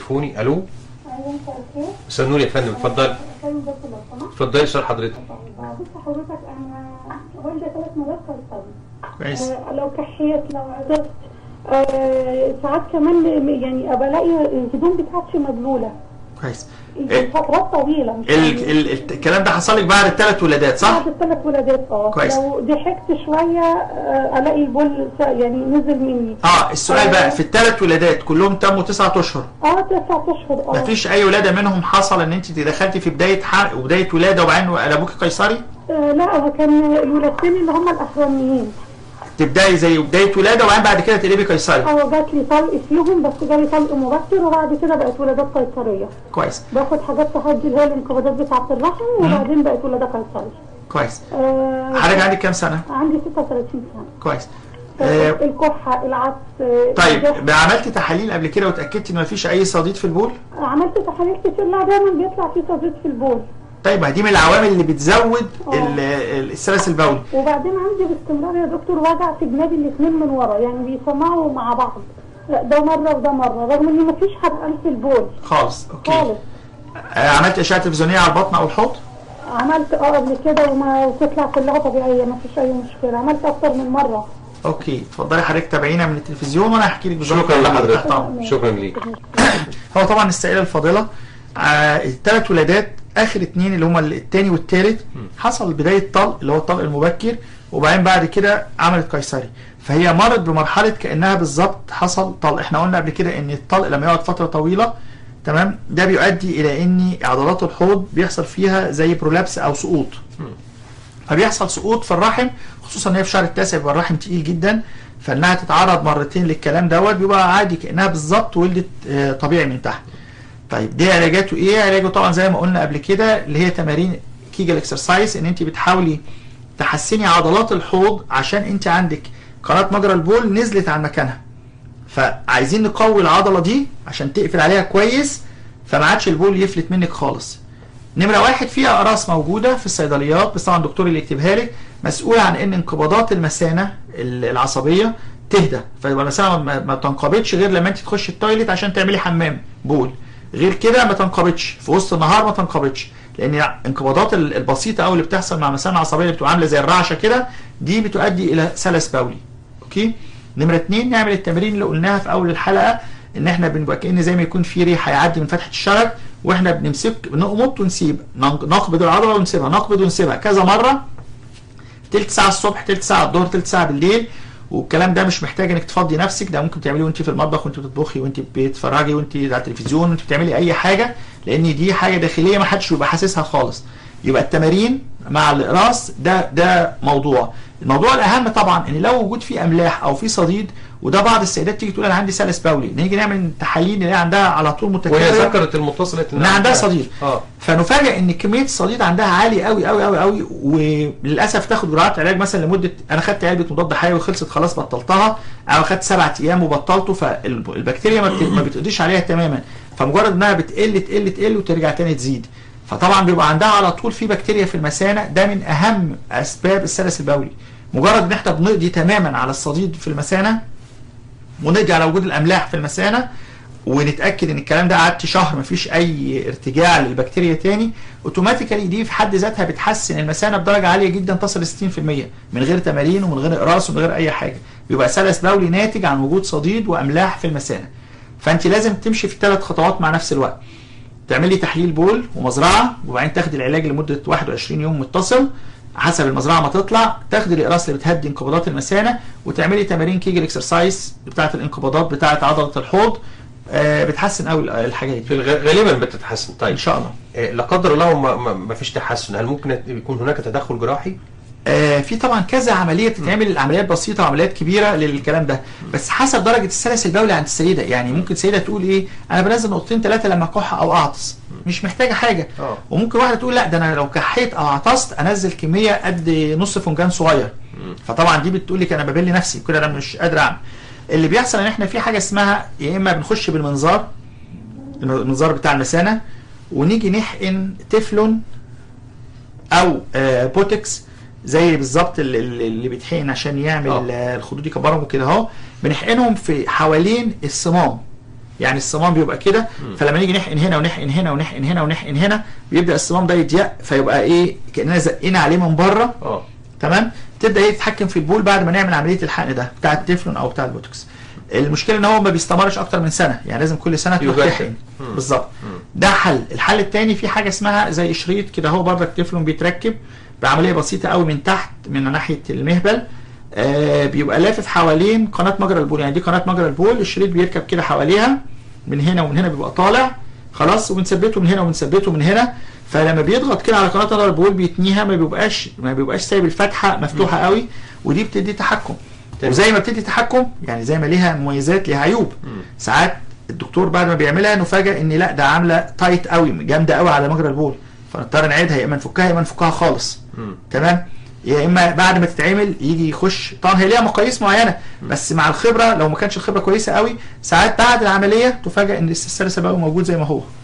تليفوني الو ايوه مساء الخير استاذ نور يا فندم اتفضل كلمة بس لو سمحت اتفضلي سؤال حضرتك بص حضرتك انا والدة ثلاث مرات قيصري كويس آه لو كحيت لو عطست آه ساعات كمان يعني ابقى الاقي الهدوم بتاعتي مبلوله كويس يعني فترات طويله مش ال ال ال الكلام ده حصل لك بعد الثلاث ولادات صح؟ بعد الثلاث ولادات اه كويس. لو ضحكت شويه آه الاقي البول س- يعني نزل مني اه السؤال بقى في الثلاث ولادات كلهم تموا تسعة اشهر اه تسع اشهر اه مفيش اي ولاده منهم حصل ان انت دخلتي في بدايه حرق وبدايه ولاده وبعدين قلبوكي قيصري آه، لا هو كان الولادتين اللي هم الاخرانيين تبداي زي بدايه ولاده وبعدين بعد كده تقلبي قيصري هو جات لي طلق فيهم بس جالي طلق مبكر وبعد كده بقت ولادات قيصريه كويس باخد حاجات تهدي اللي هي الانقباضات بتاعه الرحم وبعدين بقت ولاده قيصري كويس آه حضرتك عندك كام سنه؟ عندي 36 سنه كويس آه آه الكحه العطس آه، طيب الجهد. عملت تحاليل قبل كده وتاكدتي ان مفيش اي صديد في البول؟ عملت تحاليل كتير لا دايما بيطلع في صديد في البول طيب ما دي من العوامل اللي بتزود آه. ال- ال- السلس البولي وبعدين عندي باستمرار يا دكتور وجع في جنابي الاثنين من ورا يعني بيسمعوا مع بعض لا ده مره وده مره رغم ان مفيش حرقان في البول خالص اوكي خالص آه عملت اشعه تلفزيونيه على البطن او الحوض؟ عملت اه قبل كده وما وتطلع كلها طبيعيه ما فيش اي مشكله عملت اكتر من مره اوكي اتفضلي حضرتك تابعينا من التلفزيون وانا هحكي لك بالظبط شكرا اللي لحضرتك تحت أمرك. شكرا ليك هو طبعا السائله الفاضله آه الثلاث ولادات اخر اتنين اللي هما الثاني والثالث حصل بدايه طلق اللي هو الطلق المبكر وبعدين بعد كده عملت قيصري فهي مرت بمرحله كانها بالظبط حصل طلق احنا قلنا قبل كده ان الطلق لما يقعد فتره طويله تمام ده بيؤدي الى ان عضلات الحوض بيحصل فيها زي برولابس او سقوط فبيحصل سقوط في الرحم خصوصا ان هي في الشهر التاسع بيبقى الرحم تقيل جدا فانها تتعرض مرتين للكلام دوت بيبقى عادي كانها بالظبط ولدت آه، طبيعي من تحت. طيب دي علاجاته ايه؟ علاجه طبعا زي ما قلنا قبل كده اللي هي تمارين كيجل اكسرسايز ان انت بتحاولي تحسني عضلات الحوض عشان انت عندك قناه مجرى البول نزلت عن مكانها. فعايزين نقوي العضله دي عشان تقفل عليها كويس فما عادش البول يفلت منك خالص. نمرة واحد فيها أقراص موجودة في الصيدليات بس طبعا الدكتور اللي يكتبها لك مسؤول عن إن انقباضات المثانة ال- العصبية تهدى فيبقى المثانة ما, ما تنقبضش غير لما أنت تخش التويليت عشان تعملي حمام بول غير كده ما تنقبضش في وسط النهار ما تنقبضش لأن الانقباضات ال- البسيطة أوي اللي بتحصل مع المثانة العصبية اللي بتبقى عاملة زي الرعشة كده دي بتؤدي إلى سلس بولي أوكي نمرة اتنين نعمل التمارين اللي قلناها في أول الحلقة ان احنا بنبقى كان زي ما يكون في ريح هيعدي من فتحه الشرج واحنا بنمسك نقمط ونسيب نق- نقبض العضله ونسيبها نقبض ونسيبها كذا مره تلت ساعه الصبح تلت ساعه الظهر تلت ساعه بالليل والكلام ده مش محتاج انك تفضي نفسك ده ممكن تعمليه وانت في المطبخ وانت بتطبخي وانت بتتفرجي وانت على التلفزيون وانت بتعملي اي حاجه لان دي حاجه داخليه ما حدش بيبقى حاسسها خالص يبقى التمارين مع الاقراص ده ده موضوع الموضوع الاهم طبعا ان لو وجود فيه املاح او في صديد وده بعض السيدات تيجي تقول انا عندي سلس بولي نيجي نعمل تحاليل نلاقي عندها على طول وهي متكرره ذكرت المتصله ان عندها صديد اه فنفاجئ ان كميه الصديد عندها عاليه قوي قوي قوي قوي وللاسف تاخد جرعات علاج مثلا لمده انا خدت علبه مضاد حيوي خلصت خلاص بطلتها او خدت سبعة ايام وبطلته فالبكتيريا ما بت- ما بتقضيش عليها تماما فمجرد انها بتقل تقل تقل وترجع تاني تزيد فطبعا بيبقى عندها على طول في بكتيريا في المثانه ده من اهم اسباب السلس البولي مجرد ان احنا بنقضي تماما على الصديد في المثانه ونقضي على وجود الاملاح في المثانه ونتاكد ان الكلام ده قعدت شهر مفيش اي ارتجاع للبكتيريا تاني اوتوماتيكالي دي في حد ذاتها بتحسن المثانه بدرجه عاليه جدا تصل ل 60% من غير تمارين ومن غير اقراص ومن غير اي حاجه بيبقى سلس بولي ناتج عن وجود صديد واملاح في المثانه فانت لازم تمشي في ثلاث خطوات مع نفس الوقت تعملي تحليل بول ومزرعه وبعدين تاخدي العلاج لمده 21 يوم متصل حسب المزرعه ما تطلع تاخدي الاقراص اللي بتهدي انقباضات المثانه وتعملي تمارين كيجل اكسرسايز بتاعه الانقباضات بتاعه عضله الحوض آه، بتحسن قوي الحاجات في دي الغ- غالبا بتتحسن طيب ان شاء الله آه، لا قدر الله ما, ما, ما فيش تحسن هل ممكن يكون هناك تدخل جراحي؟ آه، في طبعا كذا عمليه بتتعمل عمليات بسيطه وعمليات كبيره للكلام ده بس حسب درجه السلس البولي عند السيده يعني ممكن سيده تقول ايه انا بنزل نقطتين ثلاثه لما اكح او اعطس مش محتاجه حاجه اه وممكن واحده تقول لا ده انا لو كحيت او عطست انزل كميه قد نص فنجان صغير فطبعا دي بتقول لك انا ببل نفسي كده انا مش قادر اعمل اللي بيحصل ان احنا في حاجه اسمها يا اما بنخش بالمنظار المنظار بتاع المثانه ونيجي نحقن تeflon او آه، بوتكس زي بالظبط اللي, اللي بيتحقن عشان يعمل آه. آه. الخدود يكبرهم وكده اهو بنحقنهم في حوالين الصمام يعني الصمام بيبقى كده فلما نيجي نحقن هنا ونحقن هنا ونحقن هنا ونحقن هنا بيبدا الصمام ده يضيق فيبقى ايه كاننا زقينا عليه من بره اه تمام تبدا ايه تتحكم في البول بعد ما نعمل عمليه الحقن ده بتاع التeflon او بتاع البوتوكس المشكله ان هو ما بيستمرش اكتر من سنه يعني لازم كل سنه تروح يجدد. تحقن مم. بالظبط ده حل الحل الثاني في حاجه اسمها زي شريط كده هو برضك تeflon بيتركب بعمليه بسيطه قوي من تحت من ناحيه المهبل آه بيبقى لافف حوالين قناه مجرى البول يعني دي قناه مجرى البول الشريط بيركب كده حواليها من هنا ومن هنا بيبقى طالع خلاص وبنثبته من هنا وبنثبته من هنا فلما بيضغط كده على قناه مجرى البول بيتنيها ما بيبقاش ما بيبقاش سايب الفتحه مفتوحه قوي ودي بتدي تحكم تمام. وزي ما بتدي تحكم يعني زي ما ليها مميزات ليها عيوب ساعات الدكتور بعد ما بيعملها نفاجئ ان لا ده عامله تايت قوي جامده قوي على مجرى البول فنضطر نعيدها يا اما نفكها يا اما نفكها خالص مم. تمام يا اما بعد ما تتعمل يجي يخش طبعا هي ليها مقاييس معينه بس مع الخبره لو ما كانش الخبره كويسه قوي ساعات بعد العمليه تفاجئ ان الاستثمار السبوي موجود زي ما هو